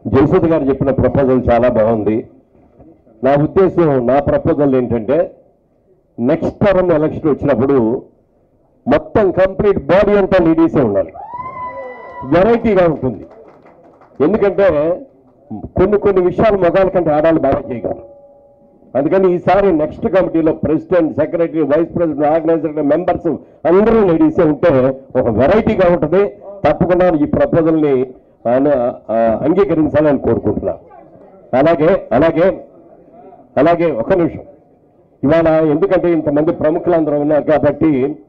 జయసుధ గారు చెప్పిన ప్రపోజల్ చాలా బాగుంది నా ఉద్దేశం నా ప్రపోజల్ ఏంటంటే నెక్స్ట్ టర్మ్ ఎలక్షన్ వచ్చినప్పుడు మొత్తం కంప్లీట్ బాడీ అంతా లేడీసే ఉండాలి వెరైటీగా ఉంటుంది ఎందుకంటే కొన్ని కొన్ని విషయాలు మగాళ్ళ కంటే ఆడాలి బాగా చేయగలరు అందుకని ఈసారి నెక్స్ట్ కమిటీలో president secretary vice president organiser members అందరూ లేడీసే ఉంటే ఒక వెరైటీగా ఉంటుంది తప్పకుండా ఈ ప్రపోజల్ని ఆయన ఆ, అంగీకరించాలని కోరుకుంటున్నాను అలాగే అలాగే అలాగే ఒక నిమిషం ఇవాళ ఎందుకంటే ఇంతమంది ప్రముఖులందరూ ఉన్నారు కాబట్టి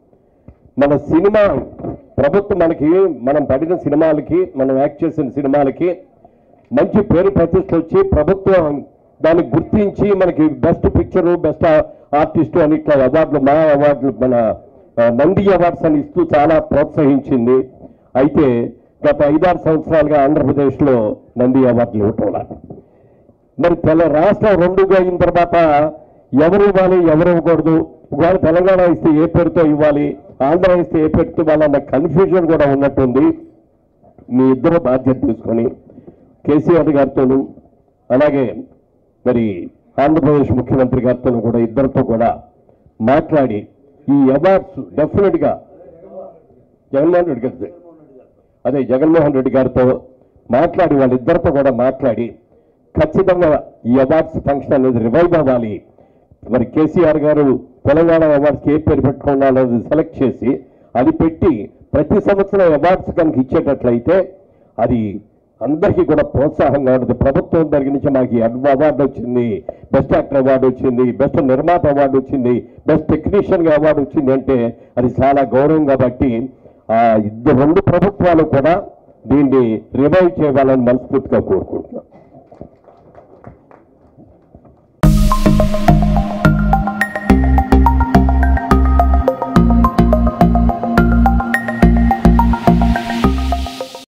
మన సినిమా ప్రభుత్వం మనకి మనం పడిన సినిమాలకి మనం యాక్ట్ చేసిన సినిమాలకి మంచి పేరు ప్రతిష్ట వచ్చి ప్రభుత్వం దాన్ని గుర్తించి మనకి బెస్ట్ పిక్చరు బెస్ట్ ఆర్టిస్టు అని ఇట్లా అవార్డులు మా అవార్డులు మన ఆ, నంది అవార్డ్స్ అని ఇస్తూ చాలా ప్రోత్సహించింది అయితే గత ఐదారు సంవత్సరాలుగా ఆంధ్రప్రదేశ్లో నంది అవార్డులు ఇవ్వటం లేదు. మరి తెల రాష్ట్రం రెండుగా అయిన తర్వాత ఎవరు ఇవ్వాలి ఎవరు ఇవ్వకూడదు ఒకవేళ తెలంగాణ ఇస్తే ఏ పేరుతో ఇవ్వాలి ఆంధ్ర ఇస్తే ఏ పేరుతో ఇవ్వాలన్న కన్ఫ్యూజన్ కూడా ఉన్నట్టుంది మీ ఇద్దరు బాధ్యత తీసుకొని కేసీఆర్ గారితోనూ అలాగే మరి ఆంధ్రప్రదేశ్ ముఖ్యమంత్రి గారితోనూ కూడా ఇద్దరితో కూడా మాట్లాడి ఈ అవార్డ్స్ డెఫినెట్గా జగన్మోహన్ రెడ్డి గారి అదే జగన్మోహన్ రెడ్డి గారితో మాట్లాడి వాళ్ళిద్దరితో కూడా మాట్లాడి ఖచ్చితంగా ఈ అవార్డ్స్ ఫంక్షన్ అనేది రివైవ్ అవ్వాలి మరి కేసీఆర్ గారు తెలంగాణ అవార్డ్స్కి ఏ పేరు పెట్టుకోవాలనేది సెలెక్ట్ చేసి అది పెట్టి ప్రతి సంవత్సరం అవార్డ్స్ కనుక ఇచ్చేటట్లయితే అది అందరికీ కూడా ప్రోత్సాహంగా ఉంటుంది ప్రభుత్వం దగ్గర నుంచి మాకు ఈ అడ్- అవార్డు వచ్చింది బెస్ట్ యాక్టర్ అవార్డు వచ్చింది బెస్ట్ నిర్మాత అవార్డు వచ్చింది బెస్ట్ టెక్నీషియన్ అవార్డు వచ్చింది అంటే అది చాలా గౌరవం కాబట్టి ఆ ఇద్దరు రెండు ప్రభుత్వాలు కూడా దీన్ని రివైవ్ చేయాలని మనస్ఫూర్తిగా కోరుకుంటున్నాం